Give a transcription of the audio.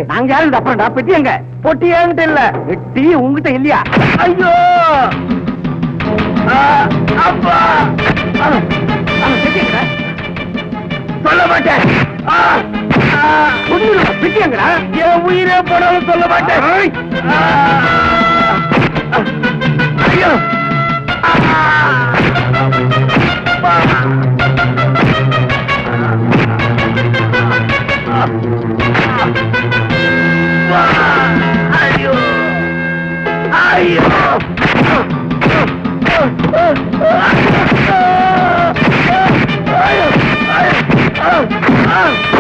நாங்க யாரும் அப்புறம்டா பெட்டி எங்க பொட்டி என்கிட்ட இல்ல பெட்டி உங்ககிட்ட இல்லையா ஐயோ ஆ, அப்பா ஆ, ஆ, பெட்டி எங்கடா? சொல்ல மாட்டேன் ஆ, ஆ, சொல்லிடுவா, பெட்டி எங்கடா என் உயிரே போனாலும் சொல்ல மாட்டேன் ஆ, ஆ, ஐயோ ஆ, அப்பா. ஐயோ ஐயோ ஐயோ